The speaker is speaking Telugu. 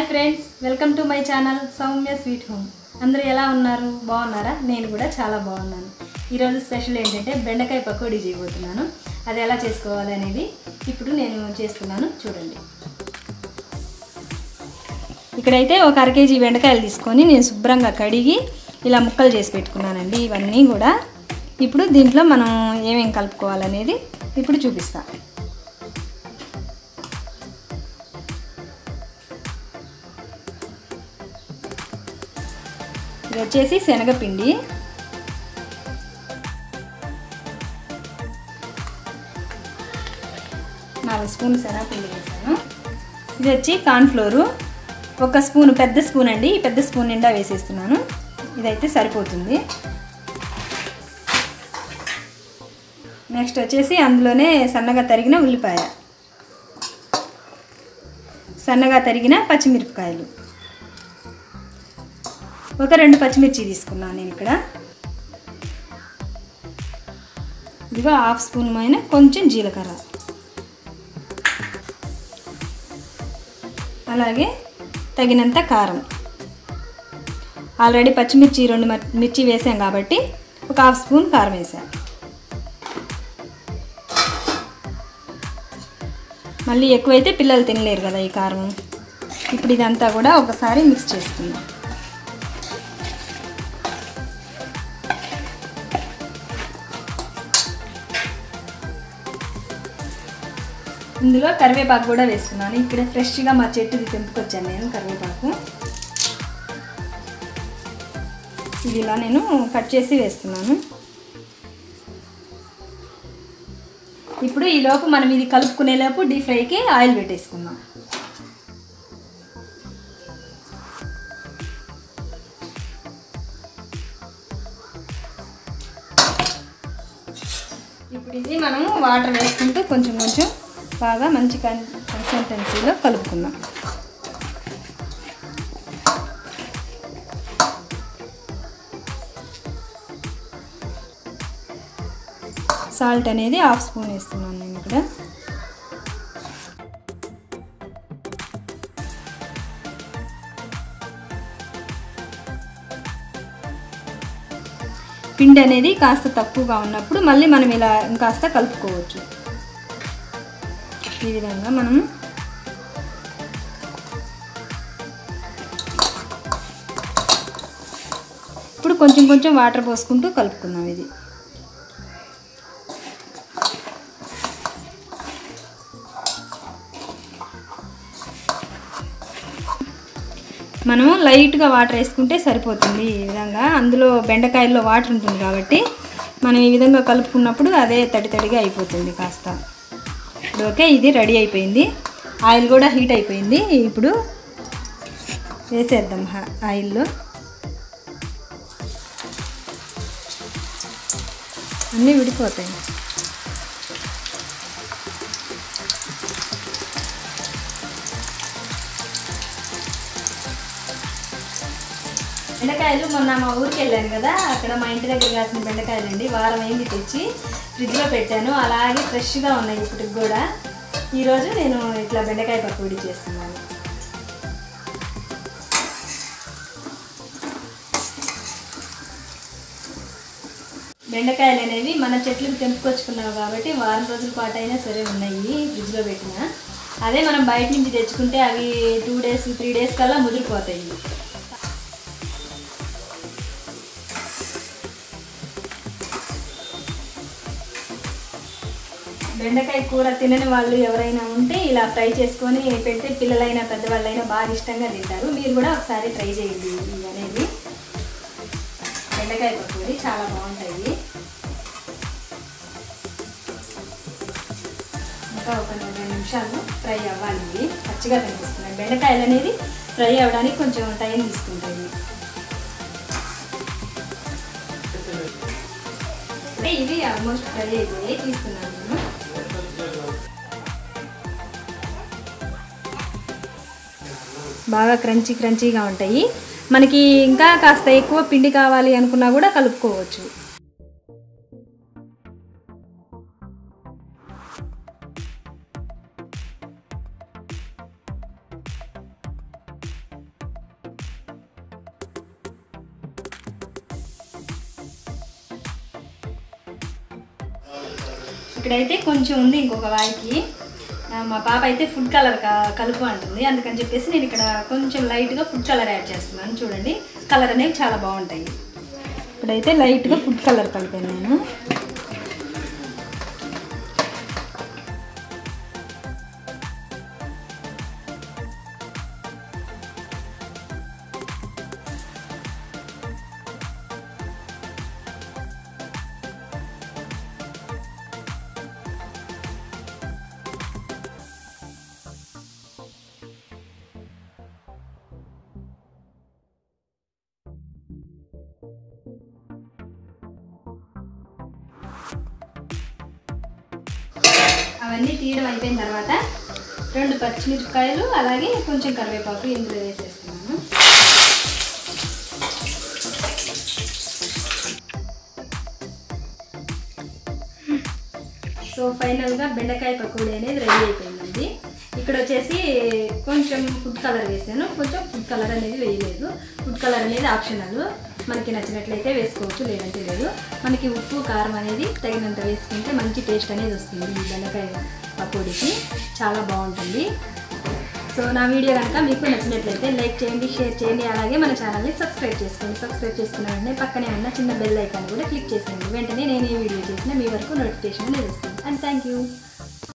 friends welcome to my channel Soumya sweet home అందరూ ఎలా ఉన్నారు బాగున్నారా నేను కూడా చాలా బాగున్నాను ఈరోజు స్పెషల్ ఏంటంటే బెండకాయ పకోడీ చేయబోతున్నాను అది ఎలా చేసుకోవాలి అనేది ఇప్పుడు నేను చేస్తున్నాను చూడండి ఇక్కడైతే ఒక అర కేజీ బెండకాయలు తీసుకొని నేను శుభ్రంగా కడిగి ఇలా ముక్కలు చేసి పెట్టుకున్నానండి ఇవన్నీ కూడా ఇప్పుడు దీంట్లో మనం ఏమేం కలుపుకోవాలనేది ఇప్పుడు చూపిస్తా ఇది వచ్చేసి శనగపిండి నాలుగు స్పూన్లు శనగపిండి వేసాను ఇది వచ్చి కార్న్ఫ్లోరు ఒక స్పూన్ పెద్ద స్పూన్ అండి ఈ పెద్ద స్పూన్ నిండా వేసేస్తున్నాను ఇదైతే సరిపోతుంది నెక్స్ట్ వచ్చేసి అందులోనే సన్నగా తరిగిన ఉల్లిపాయ సన్నగా తరిగిన పచ్చిమిరపకాయలు ఒక రెండు పచ్చిమిర్చి తీసుకున్నాను నేను ఇక్కడ ఇదిగో హాఫ్ స్పూన్ పైన కొంచెం జీలకర్ర అలాగే తగినంత కారం ఆల్రెడీ పచ్చిమిర్చి రెండు మర్- మిర్చి వేసాం కాబట్టి ఒక హాఫ్ స్పూన్ కారం వేసాం మళ్ళీ ఎక్కువైతే పిల్లలు తినలేరు కదా ఈ కారం ఇప్పుడు ఇదంతా కూడా ఒకసారి మిక్స్ చేసుకుందాం ఇందులో కరివేపాకు కూడా వేస్తున్నాను ఇక్కడ ఫ్రెష్గా మా చెట్టుది తెంపుకొచ్చాను నేను కరివేపాకు ఇది ఇలా నేను కట్ చేసి వేస్తున్నాను ఇప్పుడు ఈ లోపు మనం ఇది కలుపుకునే లోపు డీప్ ఫ్రైకి ఆయిల్ పెట్టేసుకుందాం ఇప్పుడు ఇది మనం వాటర్ వేసుకుంటూ కొంచెం కొంచెం బాగా మంచి కన్ కన్సిస్టెన్సీలో కలుపుకుందాం సాల్ట్ అనేది హాఫ్ స్పూన్ వేస్తున్నాను నేను ఇక్కడ పిండి అనేది కాస్త తక్కువగా ఉన్నప్పుడు మళ్ళీ మనం ఇలా ఇంకాస్త కలుపుకోవచ్చు ఈ విధంగా మనం ఇప్పుడు కొంచెం కొంచెం వాటర్ పోసుకుంటూ కలుపుకుందాం ఇది మనం లైట్గా వాటర్ వేసుకుంటే సరిపోతుంది ఈ విధంగా అందులో బెండకాయల్లో వాటర్ ఉంటుంది కాబట్టి మనం ఈ విధంగా కలుపుకున్నప్పుడు అదే తడి తడిగా అయిపోతుంది కాస్త ఇప్పుడు ఓకే ఇది రెడీ అయిపోయింది ఆయిల్ కూడా హీట్ అయిపోయింది ఇప్పుడు వేసేద్దాం హ- ఆయిల్లో అన్నీ విడిపోతాయి బెండకాయలు మొన్న మా ఊరికి వెళ్ళాను కదా అక్కడ మా ఇంటి దగ్గర కాసిన బెండకాయలు అండి వారం అయింది తెచ్చి ఫ్రిడ్జ్లో పెట్టాను అలాగే ఫ్రెష్గా ఉన్నాయి ఇప్పటికి కూడా ఈరోజు నేను ఇట్లా బెండకాయ పకోడీ చేస్తున్నాను బెండకాయలు అనేవి మన చెట్లకు తెంపుకొచ్చుకున్నాం కాబట్టి వారం రోజుల పాటు అయినా సరే ఉన్నాయి ఫ్రిడ్జ్లో పెట్టిన అదే మనం బయట నుంచి తెచ్చుకుంటే అవి టూ డేస్ త్రీ డేస్ కల్లా ముదిరిపోతాయి బెండకాయ కూర తినని వాళ్ళు ఎవరైనా ఉంటే ఇలా ఫ్రై చేసుకొని పెడితే పిల్లలైనా పెద్దవాళ్ళైనా బాగా ఇష్టంగా తింటారు మీరు కూడా ఒకసారి ట్రై చేయండి ఇవి అనేది బెండకాయ పకోడీ చాలా బాగుంటాయి ఇంకా ఒక రెండు నిమిషాలు ఫ్రై అవ్వాలి ఇవి పచ్చిగా కనిపిస్తున్నాయి బెండకాయలు అనేది ఫ్రై అవ్వడానికి కొంచెం టైం తీసుకుంటాయి అంటే ఇవి ఆల్మోస్ట్ ఫ్రై అయిపోయాయి తీసుకున్నాను నేను బాగా క్రంచీ క్రంచీగా ఉంటాయి మనకి ఇంకా కాస్త ఎక్కువ పిండి కావాలి అనుకున్నా కూడా కలుపుకోవచ్చు ఇక్కడైతే కొంచెం ఉంది ఇంకొక వాయికి ఆ, మా పాప అయితే ఫుడ్ కలర్ క- కలుపు అంటుంది అందుకని చెప్పేసి నేను ఇక్కడ కొంచెం లైట్గా ఫుడ్ కలర్ యాడ్ చేస్తున్నాను చూడండి కలర్ అనేవి చాలా బాగుంటాయి ఇప్పుడైతే లైట్గా ఫుడ్ కలర్ కలిపాను నేను అవన్నీ తీయడం అయిపోయిన తర్వాత రెండు పచ్చిమిరపకాయలు అలాగే కొంచెం కరివేపాకు ఇందులో వేసేస్తున్నాను సో ఫైనల్గా బెండకాయ పకోడీ అనేది రెడీ అయిపోయిందండి ఇక్కడ వచ్చేసి కొంచెం ఫుడ్ కలర్ వేసాను కొంచెం ఫుడ్ కలర్ అనేది వేయలేదు ఫుడ్ కలర్ అనేది ఆప్షనల్ మనకి నచ్చినట్లయితే వేసుకోవచ్చు లేదంటే లేదు మనకి ఉప్పు కారం అనేది తగినంత వేసుకుంటే మంచి టేస్ట్ అనేది వస్తుంది ఈ బెండకాయ పకోడీకి చాలా బాగుంటుంది సో నా వీడియో కనుక మీకు నచ్చినట్లయితే లైక్ చేయండి షేర్ చేయండి అలాగే మన ఛానల్ని సబ్స్క్రైబ్ చేసుకోండి సబ్స్క్రైబ్ చేసుకున్న వెంటనే పక్కనే ఉన్న చిన్న బెల్ ఐకాన్ కూడా క్లిక్ చేసేయండి వెంటనే నేను ఈ వీడియో చేసిన మీ వరకు నోటిఫికేషన్ అనేది వస్తుంది అండ్ థ్యాంక్ యూ